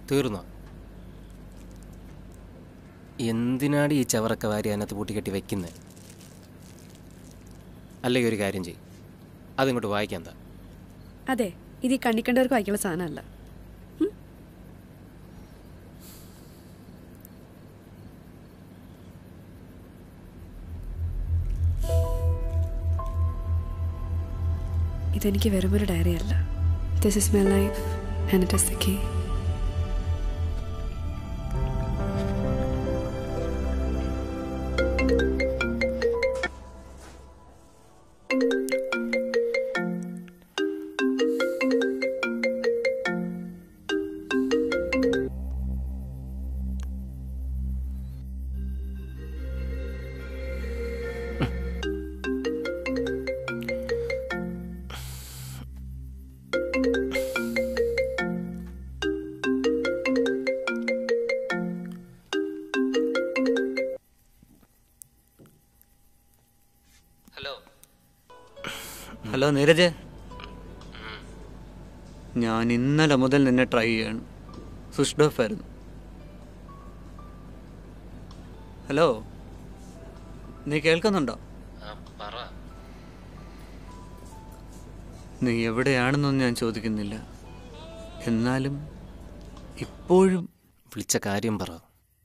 തീർന്നോ എന്തിനാണ് ഈ ചവറൊക്കെ വാരി അതിനകത്ത് പൂട്ടിക്കെട്ടി വെക്കുന്നത് അല്ലെങ്കിൽ ഒരു കാര്യം ചെയ്യും അതിങ്ങോട്ട് വായിക്കാൻ എന്താ അതെ ഇത് ഈ കണ്ണിക്കണ്ടവർക്ക് വായിക്കുള്ള സാധനമല്ല ഇതെനിക്ക് വെറുമൊരു ഡയറി അല്ല this is my life and it is the key hello hello Neeraj ഞാൻ ഇന്നലെ മുതൽ നിന്നെ ട്രൈ ചെയ്യാണ് സ്വിച്ച് ഓഫ് ആയിരുന്നു ഹലോ നീ കേൾക്കുന്നുണ്ടോ പറ നീ എവിടെയാണെന്നൊന്നും ഞാൻ ചോദിക്കുന്നില്ല എന്നാലും ഇപ്പോഴും വിളിച്ച കാര്യം പറ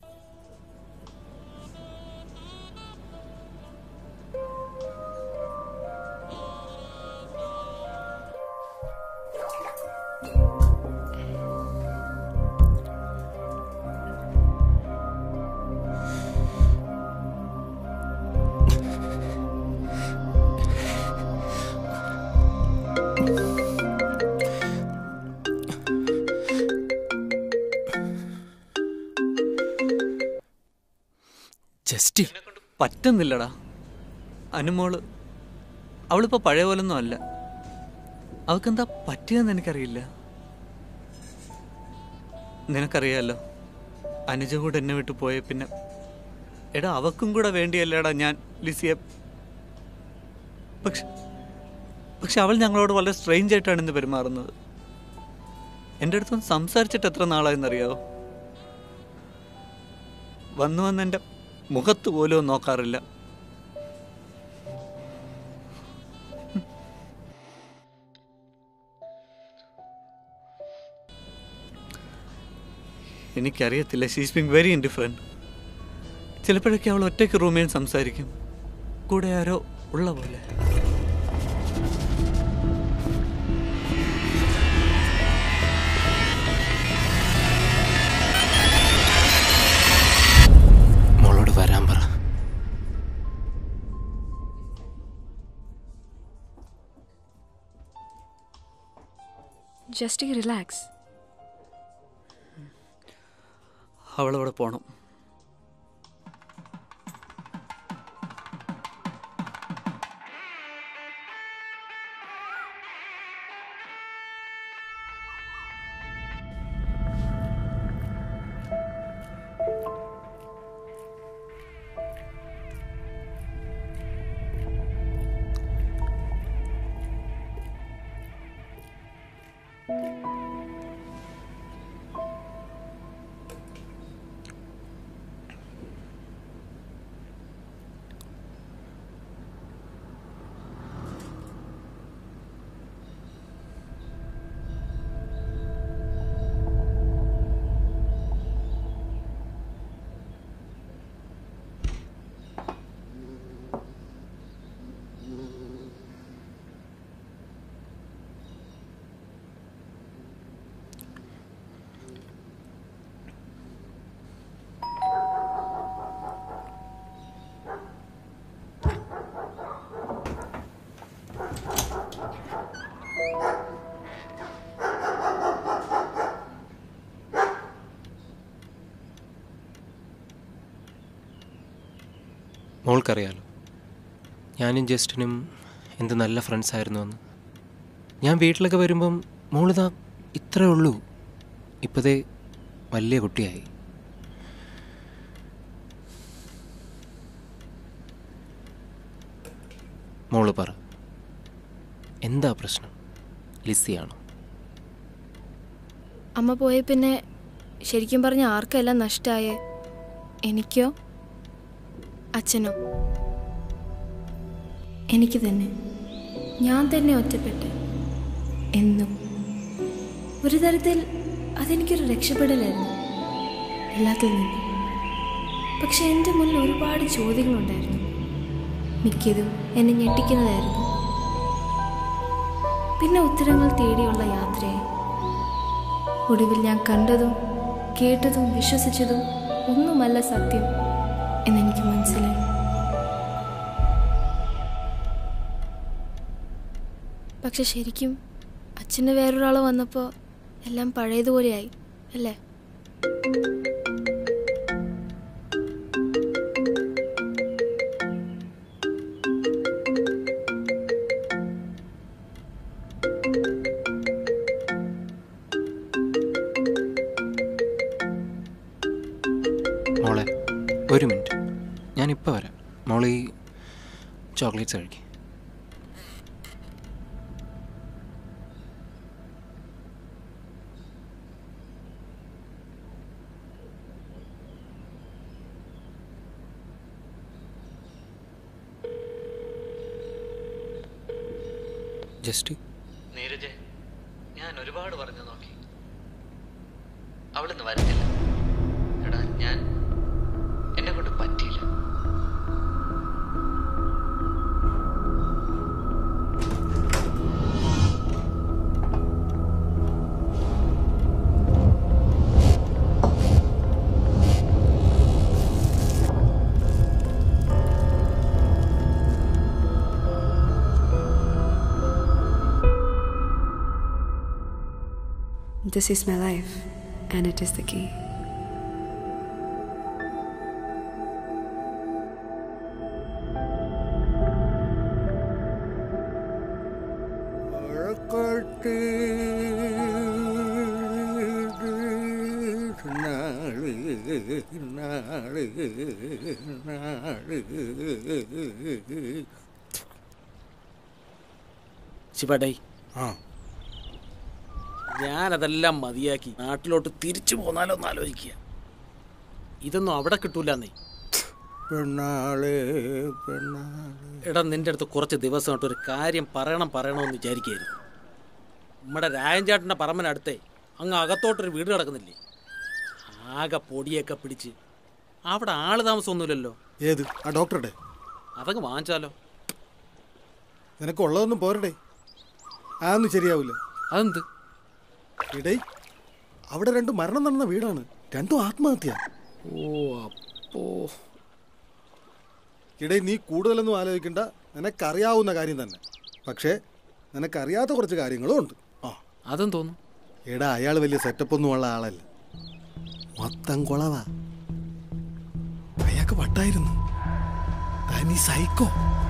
ജസ്റ്റ് പറ്റുന്നില്ലടാ അനുമോള് അവളിപ്പോൾ പഴയ പോലൊന്നും അല്ല അവൾക്കെന്താ പറ്റിയെന്ന് എനിക്കറിയില്ല നിനക്കറിയാലോ അനുജ കൂടെ എന്നെ വിട്ട് പോയ പിന്നെ എടാ അവക്കും കൂടെ വേണ്ടിയല്ലേടാ ഞാൻ ലിസിയെ പക്ഷെ പക്ഷെ അവൾ ഞങ്ങളോട് വളരെ സ്ട്രെയിഞ്ച് ആയിട്ടാണ് ഇന്ന് പെരുമാറുന്നത് എൻ്റെ അടുത്തൊന്ന് സംസാരിച്ചിട്ട് എത്ര നാളായെന്നറിയാവോ വന്നു വന്ന് എൻ്റെ മുഖത്ത് പോലും നോക്കാറില്ല എനിക്കറിയത്തില്ല ഷീസ് ബീങ് വെരി ഇൻഡിഫറെൻറ്റ് ചിലപ്പോഴൊക്കെ അവൾ ഒറ്റയ്ക്ക് റൂമിൽ സംസാരിക്കും കൂടെ ആരോ ഉള്ള പോലെ മോളോട് വരാൻ പറ ജസ്റ്റ് റിലാക്സ് അവളവിടെ പോണം മോൾക്കറിയാലോ ഞാനും ജസ്റ്റിനും എന്ത് നല്ല ഫ്രണ്ട്സ് ആയിരുന്നു എന്ന് ഞാൻ വീട്ടിലൊക്കെ വരുമ്പം മോളിതാ ഇത്രേ ഉള്ളൂ ഇപ്പതേ വലിയ കുട്ടിയായി മോള് പറ എന്താ പ്രശ്നം ലിസിയാണോ അമ്മ പോയ പിന്നെ ശരിക്കും പറഞ്ഞ ആർക്കെല്ലാം നഷ്ടമായേ എനിക്കോ അച്ഛനോ എനിക്ക് തന്നെ ഞാൻ തന്നെ ഒറ്റപ്പെട്ട് എന്നും ഒരു തരത്തിൽ അതെനിക്കൊരു രക്ഷപ്പെടലായിരുന്നു എല്ലാത്തിൽ നിന്നും പക്ഷെ എൻ്റെ മുന്നിൽ ഒരുപാട് ചോദ്യങ്ങളുണ്ടായിരുന്നു മിക്കതും എന്നെ ഞെട്ടിക്കുന്നതായിരുന്നു പിന്നെ ഉത്തരങ്ങൾ തേടിയുള്ള യാത്രയായി ഒടുവിൽ ഞാൻ കണ്ടതും കേട്ടതും വിശ്വസിച്ചതും ഒന്നുമല്ല സത്യം എന്നെനിക്ക് മനസ്സിലായി പക്ഷെ ശരിക്കും അച്ഛന് വേറൊരാൾ വന്നപ്പോൾ എല്ലാം പഴയതുപോലെയായി അല്ലേ മോളെ ഒരു മിനിറ്റ് ഞാനിപ്പോൾ വരാം മോളെ ഈ ചോക്ലേറ്റ്സ് കഴിക്കും ജസ്റ്റ് നീരജ് ഞാൻ ഒരുപാട് പറഞ്ഞു നോക്കി അവളിന്ന് വരുന്നില്ല എടാ ഞാൻ എന്നെ കൊണ്ട് പറ്റിയില്ല This is my life, and it is the key. ശിവടൈ ആ ഞാനതെല്ലാം മതിയാക്കി നാട്ടിലോട്ട് തിരിച്ചു പോന്നാലോ എന്ന് ആലോചിക്കുക ഇതൊന്നും അവിടെ കിട്ടൂലെന്നേ പെണ്ണാള് പെണ്ണാള് എടാ നിന്റെ അടുത്ത് കുറച്ച് ദിവസമായിട്ട് ഒരു കാര്യം പറയണം പറയണമെന്ന് വിചാരിക്കായിരുന്നു നമ്മുടെ രായൻചാട്ടിൻ്റെ പറമ്പനടുത്തേ അങ്ങ് അകത്തോട്ടൊരു വീട് കിടക്കുന്നില്ലേ ആകെ പൊടിയൊക്കെ പിടിച്ച് അവിടെ ആള് താമസമൊന്നുമില്ലല്ലോ ഏത് ആ ഡോക്ടറുടെ അതങ്ങ് വാങ്ങിച്ചാലോ നിനക്കുള്ളതൊന്നും പോരടേ അതൊന്നും ശരിയാവില്ല അതെന്ത് ഇടേ അവിടെ രണ്ട് മരണം നടന്ന വീടാണ് രണ്ടും ആത്മഹത്യ ഓ അപ്പോ ഇടേ നീ കൂടുതലൊന്നും ആലോചിക്കണ്ട നിനക്കറിയാവുന്ന കാര്യം തന്നെ പക്ഷേ നിനക്കറിയാത്ത കുറച്ച് കാര്യങ്ങളും ഉണ്ട് ആ അതും തോന്നും എടാ അയാൾ വലിയ സെറ്റപ്പ് ഒന്നും ഉള്ള ആളല്ല മൊത്തം കുളവാ അയാൾക്ക് വട്ടായിരുന്നു തനി സൈക്കോ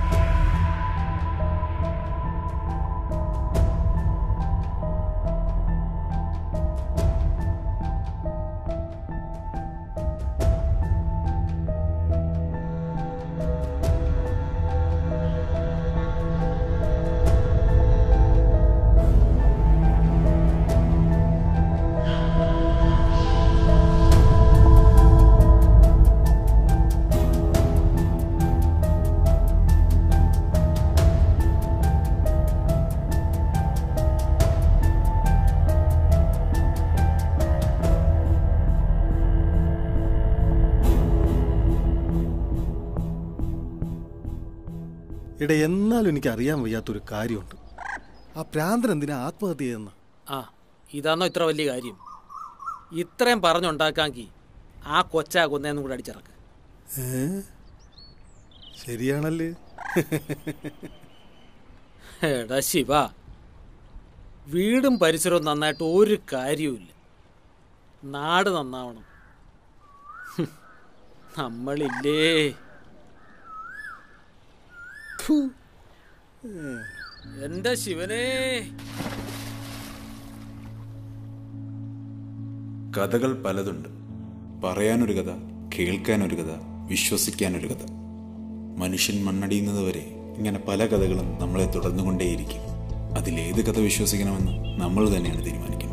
ഇട എന്നാലും എനിക്ക് അറിയാൻ വയ്യാത്തൊരു കാര്യമുണ്ട് ആ പ്രാന്തൻ എന്തിനാ ആത്മഹത്യ ചെയ്യുന്ന ആ ഇതാണോ ഇത്ര വലിയ കാര്യം ഇത്രയും പറഞ്ഞുണ്ടാക്കാമെങ്കിൽ ആ കൊച്ചാ കൊന്നേന്നും കൂടെ അടിച്ചിറക്ക് ഏ ശരിയാണല്ലേ എടാ ശിവ വീടും പരിസരവും നന്നായിട്ട് ഒരു കാര്യവുമില്ല നാട് നന്നാവണം ഹും, നമ്മളില്ലേ ഫു. എന്റെ ശിവനേ കഥകൾ പലതുണ്ട് പറയാനൊരു കഥ കേൾക്കാനൊരു കഥ വിശ്വസിക്കാനൊരു കഥ മനുഷ്യൻ മണ്ണടിയുന്നത് വരെ ഇങ്ങനെ പല കഥകളും നമ്മളെ തുടർന്നുകൊണ്ടേയിരിക്കും അതിലേത് കഥ വിശ്വസിക്കണമെന്ന് നമ്മൾ തന്നെയാണ് തീരുമാനിക്കുന്നത്